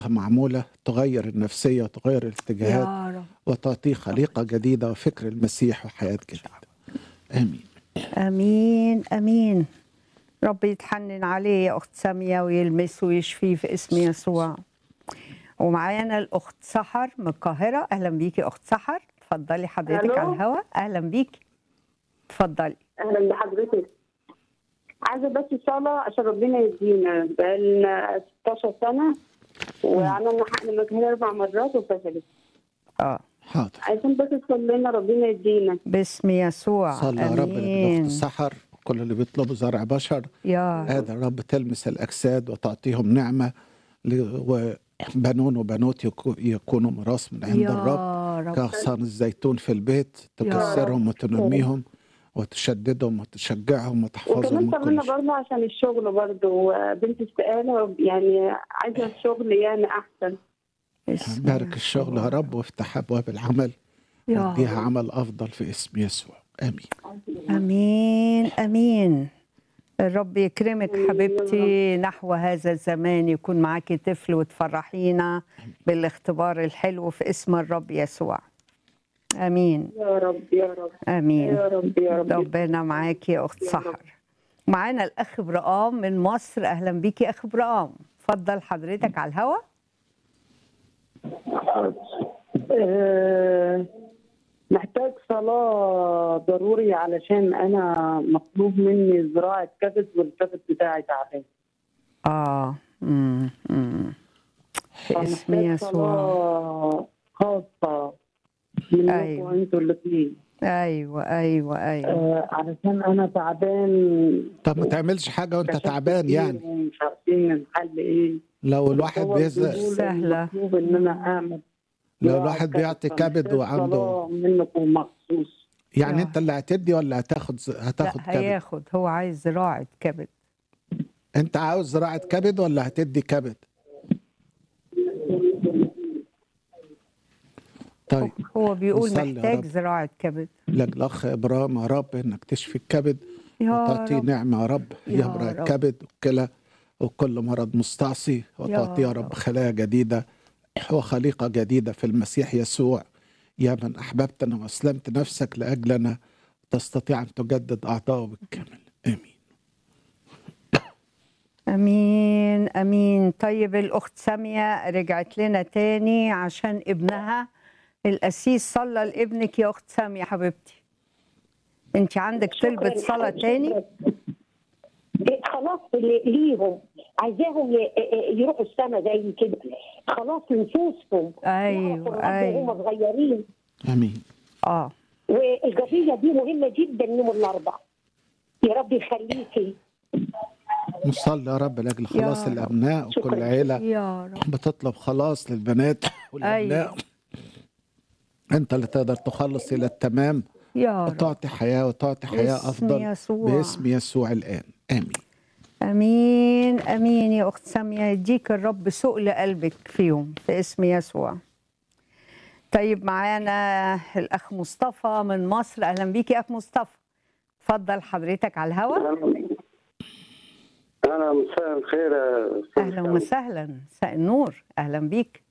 معمولة تغير النفسية وتغير الاتجاهات يا رب وتعطيه خليقة جديدة وفكر المسيح وحياة جديدة آمين امين امين رب يتحنن عليه يا اخت ساميه ويلمسه ويشفيه في اسم يسوع ومعانا الاخت سحر من القاهره اهلا بيكي اخت سحر اتفضلي حضرتك ألو. على الهواء اهلا بيكي اتفضلي اهلا بحضرتك عايزه بس صلاه عشان ربنا يدينا بقالنا 16 سنه وعملنا حقن مجهري اربع مرات وفشلت اه حاضر عايزين بس تصلي لنا ربنا يدينا باسم يسوع صلى يا رب لأجل امين أخت السحر كل اللي بيطلبوا زرع بشر يا رب قادر يا رب تلمس الأجساد وتعطيهم نعمة ل- وبنون وبنوت يكو- يكونوا ميراث من عند يا الرب رب كأغصان الزيتون في البيت تكسرهم وتنميهم وتشددهم وتشجعهم وتحفظهم وكمان من صلينا كل شر برضه عشان الشغل برضه بنت استقاله يعني عايزه الشغل يعني احسن باسم بارك الشغل يا رب وافتح أبواب العمل يا واديها رب. عمل أفضل في اسم يسوع آمين امين امين الرب يكرمك آمين. حبيبتي نحو هذا الزمان يكون معاكي طفل وتفرحينا بالاختبار الحلو في اسم الرب يسوع امين يا رب يا رب امين يا رب يا رب ربنا معاكي يا اخت يا رب. سحر معانا الاخ برقام من مصر اهلا بيكي اخ برقام اتفضل حضرتك على الهواء آه، محتاج صلاة ضروري علشان أنا مطلوب مني زراعة كبد والكبد بتاعي تعبان اه امم امم في اسم فمحتاج يسوع صلاة خاصة منكم أيوة. انتوا الاثنين ايوه ايوه ايوه آه علشان أنا تعبان طب ما تعملش حاجة وأنت كشفت تعبان كتير يعني ومش عارفين الحل إيه لو الواحد هو بيزق بيقول سهلة. المطلوب إن أنا أعمل لو زراعة الواحد بيعطي كبد فمحتاج وعنده صلاة منكم مخصوص يعني آه. انت اللي هتدي ولا هتاخد لا هتاخد كبد هياخد هو عايز زراعة كبد انت عاوز زراعة كبد ولا هتدي كبد طيب هو بيقول نصلي يا محتاج رب. زراعة كبد لك الاخ ابراهيم يا رب انك تشفي الكبد يا وتعطيه رب نعمة يا رب يا يبرأ رب. الكبد والكلى وكل مرض مستعصي وتعطيه يا رب رب. خلايا جديدة وخليقة جديدة في المسيح يسوع يا من أحببتنا وأسلمت نفسك لأجلنا تستطيع أن تجدد أعضاءه بالكامل آمين امين امين طيب الاخت سامية رجعت لنا تاني عشان ابنها القسيس صلى لابنك يا اخت سامية حبيبتي انت عندك طلبة صلاة تاني إيه، خلاص ل- ليهم عايزاهم ي- ي- يروحوا السما زي كده خلاص نفوسهم أيوة، يعرفوا الرب أيوة. وهم صغيرين آمين اه والقضيه دي مهمه جدا يوم الاربع يا رب يخليكي نصلي يا رب لأجل خلاص رب. الأبناء وكل شكراً. عيلة يا رب بتطلب خلاص للبنات والأبناء أيوة. أنت اللي تقدر تخلص إلى التمام يا رب وتعطي حياة وتعطي حياة باسم أفضل يسوع. باسم يسوع الآن آمين امين امين يا اخت ساميه يديك الرب سؤل قلبك فيهم في اسم يسوع طيب معانا الاخ مصطفى من مصر اهلا بيك يا اخ مصطفى اتفضل حضرتك على الهواء أنا مساء الخير يا أستاذ اهلا سامي. وسهلا مساء النور اهلا بيك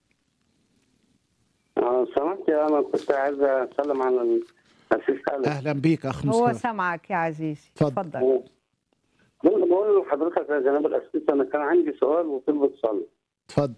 آه، سمعت يا أنا كنت عايز أسلم على الأسيس ألف أهلا بيك أخ هو مصطفى سامعك يا عزيزي اتفضل. اتفضل بقول بقول لحضرتك يا جناب الأسيس أنا كان عندي سؤال وطلبة صلاة اتفضل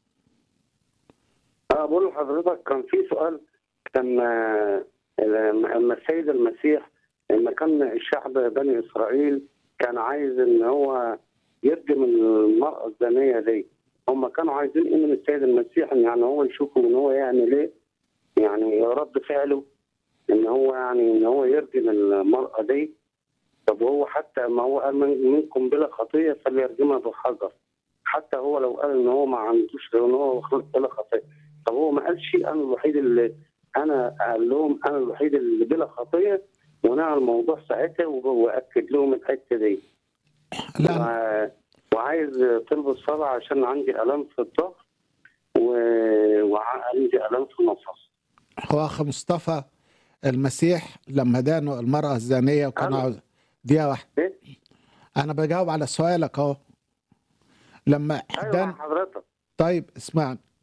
أه بقول لحضرتك كان في سؤال كان آه، لما السيد المسيح لما كان الشعب بني إسرائيل كان عايز إن هو يرجم المرأة الزانية دي هم كانوا عايزين إيه من السيد المسيح إن يعني هو يشوفوا إن هو يعمل إيه يعني رد فعله إن هو يعني إن هو يرجم المرأة دي طب هو حتى ما هو قال من- منكم بلا خطية فليرجمها بحجر حتى هو لو قال إن هو ما عندوش إن هو خلق بلا خطية طب هو ما قالش انا الوحيد اللي انا قال لهم انا الوحيد اللي بلا خطيه ونهى الموضوع ساعتها وب- واكد لهم الحته دي لا و- وعايز طلب الصلاه عشان عندي الام في الظهر و- وعندي الام في النفس هو اخ مصطفى المسيح لما دانوا المراه الزانيه وكان ألو. عاوز دقيقه واحده إيه؟ انا بجاوب على سؤالك اهو لما ايوه دان حضرتك طيب اسمعني